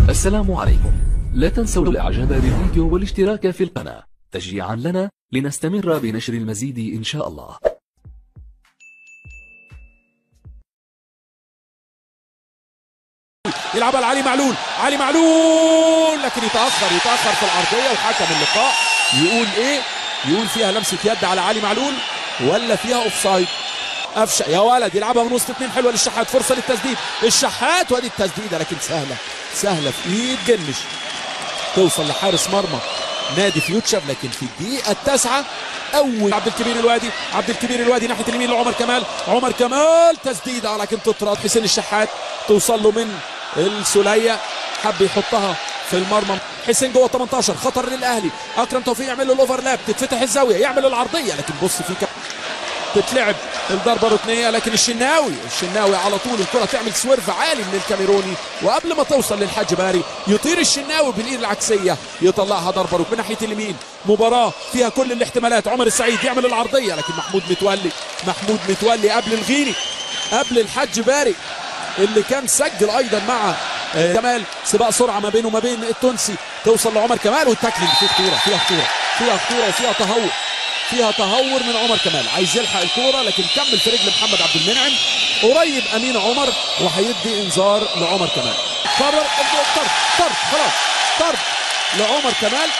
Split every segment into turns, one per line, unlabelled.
السلام عليكم لا تنسوا الاعجاب بالفيديو والاشتراك في القناة تشجيعا لنا لنستمر بنشر المزيد ان شاء الله
يلعبها لعلي معلول علي معلول لكن يتاخر يتاخر في العرضيه وحكم اللقاء يقول ايه يقول فيها لمسه يد على علي معلول ولا فيها اوفسايد قفشه يا ولد يلعبها من وسط اثنين حلوه للشحات فرصه للتسديد الشحات وادي التسديده لكن سهله سهله في ايد جنش توصل لحارس مرمى نادي فيوتشر لكن في الدقيقه التاسعه اول عبد الكبير الوادي عبد الكبير الوادي ناحيه اليمين لعمر كمال عمر كمال تسديده لكن تطرد حسين الشحات توصل له من السوليه حب يحطها في المرمى حسين جوه 18 خطر للاهلي اكرم توفيق يعمل له الاوفرلاب تتفتح الزاويه يعمل العرضيه لكن بص في كم تتلعب الضربه ركنيه لكن الشناوي الشناوي على طول الكره تعمل سويرف عالي من الكاميروني وقبل ما توصل للحاج باري يطير الشناوي بالايد العكسيه يطلعها ضربه ركنيه من ناحيه اليمين مباراه فيها كل الاحتمالات عمر السعيد يعمل العرضيه لكن محمود متولي محمود متولي قبل الغيني قبل الحاج باري اللي كان سجل ايضا مع آه، كمال سباق سرعه ما بينه وما بين التونسي توصل لعمر كمال والتاكلينج فيه خطوره فيها خطوره فيها خطوره وفيها تهور فيها تهور من عمر كمال عايز يلحق الكوره لكن كمل في رجل محمد عبد المنعم قريب امين عمر وهيدي انذار لعمر كمال قرر طرد طرد خلاص طرد لعمر كمال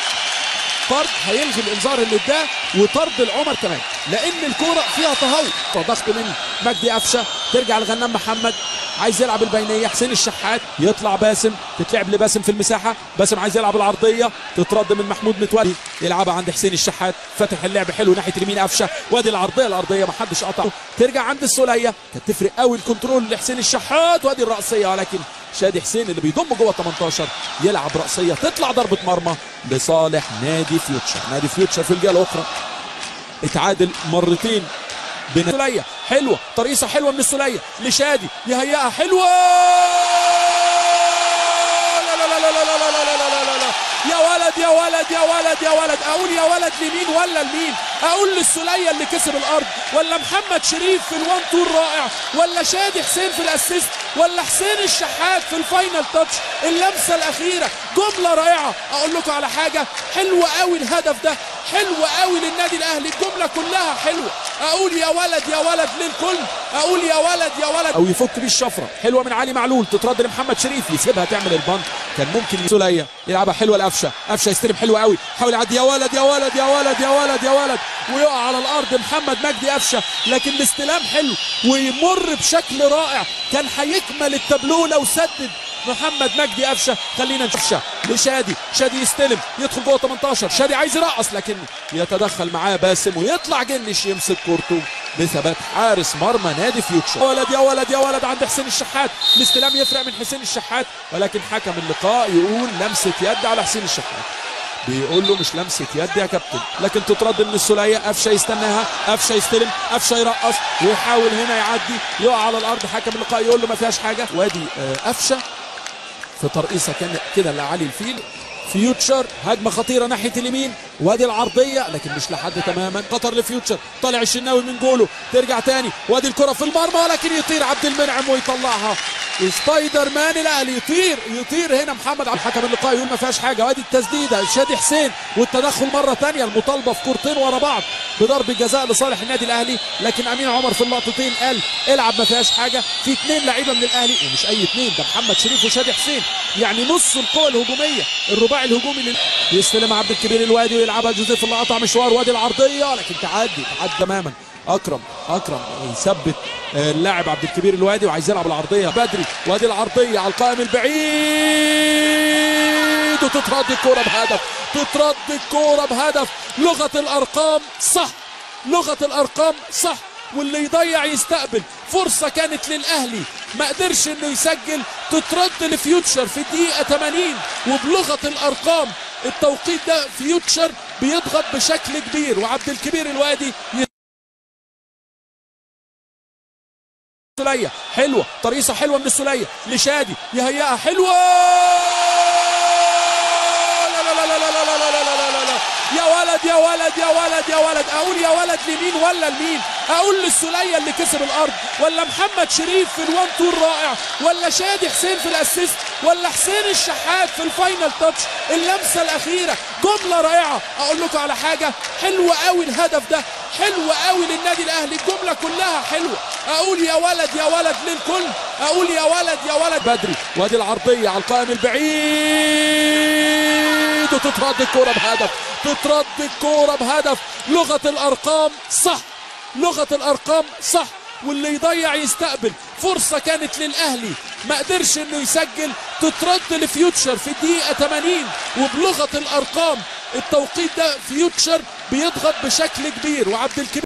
طرد هيلغي الانذار اللي اداه وطرد لعمر كمان لان الكوره فيها تهور ضغط من مجدي قفشه ترجع لغنام محمد عايز يلعب البينيه حسين الشحات يطلع باسم تتلعب لباسم في المساحه باسم عايز يلعب العرضيه تترد من محمود متولي يلعبها عند حسين الشحات فتح اللعب حلو ناحيه اليمين قفشه وادي العرضيه الارضيه ما حدش قطع ترجع عند السوليه كانت تفرق قوي الكنترول لحسين الشحات وادي الراسيه ولكن شادي حسين اللي بيضم جوه 18 يلعب راسيه تطلع ضربه مرمى لصالح نادي فيوتشر نادي فيوتشر في الجهه الاخرى اتعادل مرتين بين السوليه حلوه ترقيصه حلوه من السوليه لشادي يهيئها حلوه لا لا لا لا لا لا لا لا لا لا لا يا ولد يا ولد يا ولد يا ولد اقول يا ولد لمين ولا لمين اقول للسوليه اللي كسب الارض ولا محمد شريف في الوان تور رائع ولا شادي حسين في الاسيست ولا حسين الشحات في الفاينل تاتش اللمسه الاخيره جمله رائعه اقول لكم على حاجه حلوه قوي الهدف ده حلوه قوي للنادي الاهلي الجمله كلها حلوه اقول يا ولد يا ولد للكل اقول يا ولد يا ولد او يفك بيه الشفره حلوه من علي معلول تترد لمحمد شريف يسيبها تعمل البنك كان ممكن سوليه يلعبها حلوه لقفشه قفشه يستلم حلو قوي حاول يعدي يا ولد يا ولد يا ولد يا ولد يا ولد ويقع على الارض محمد مجدي قفشه لكن الاستلام حلو ويمر بشكل رائع كان هيكمل التابلو لو سدد محمد مجدي قفشه خلينا نشوف قفشه لشادي شادي يستلم يدخل جوه 18 شادي عايز يرقص لكن يتدخل معاه باسم ويطلع جنش يمسك كورته بثبات حارس مرمى نادي فيوتشر يا ولد يا ولد يا ولد عند حسين الشحات الاستلام يفرق من حسين الشحات ولكن حكم اللقاء يقول لمسه يد على حسين الشحات بيقول له مش لمسه يد يا كابتن لكن تترد من السوليه قفشه يستناها قفشه يستلم قفشه يرقص ويحاول هنا يعدي يقع على الارض حكم اللقاء يقول له ما فيهاش حاجه وادي آه، قفشه في ترقيصه كان كده لعلي الفيل فيوتشر هجمه خطيره ناحيه اليمين وادي العرضيه لكن مش لحد تماما خطر لفيوتشر طالع الشناوي من جوله ترجع تاني وادي الكره في المرمى ولكن يطير عبد المنعم ويطلعها سبايدر مان الاهلي يطير يطير هنا محمد عبد الحكم اللقاء يقول ما فيهاش حاجه وادي التسديده شادي حسين والتدخل مره ثانيه المطالبه في كورتين ورا بعض بضرب جزاء لصالح النادي الاهلي لكن امين عمر في اللقطتين قال العب ما فيهاش حاجه في اثنين لعيبه من الاهلي ومش اي اثنين ده محمد شريف وشادي حسين يعني نص القوه الهجوميه الرباعي الهجومي لل... يستلم عبد الكبير الوادي ويلعبها جوزيف اللي قطع مشوار وادي العرضيه لكن تعدي تعدي تماما اكرم اكرم يثبت آه، اللاعب عبد الكبير الوادي وعايز يلعب العرضيه بدري وادي العرضيه على القائم البعيد وتترد الكوره بهدف تترد الكوره بهدف لغه الارقام صح لغه الارقام صح واللي يضيع يستقبل فرصة كانت للأهلي ما قدرش انه يسجل تترد لفيوتشر في الدقيقة 80 وبلغة الأرقام التوقيت ده فيوتشر بيضغط بشكل كبير وعبد الكبير الوادي ي- السولية حلوة طريقة حلوة من السولية لشادي يهيئها حلوة لا لا لا لا لا لا لا لا لا لا لا لا يا ولد يا ولد يا ولد يا ولد اقول يا ولد لمين ولا لمين اقول للسولية اللي كسب الارض ولا محمد شريف في الوان تور رائع ولا شادي حسين في الاسيست ولا حسين الشحات في الفاينل تاتش اللمسه الاخيره جمله رائعه اقول لكم على حاجه حلوه قوي الهدف ده حلو قوي للنادي الاهلي الجمله كلها حلوه اقول يا ولد يا ولد للكل اقول يا ولد يا ولد بدري وادي العرضيه على القائم البعيد وتترد الكوره بهدف تترد الكوره بهدف لغه الارقام صح لغه الارقام صح واللي يضيع يستقبل فرصة كانت للأهلي ما قدرش انه يسجل تترد لفيوتشر في الدقيقة 80 وبلغة الأرقام التوقيت ده فيوتشر بيضغط بشكل كبير وعبد الكبير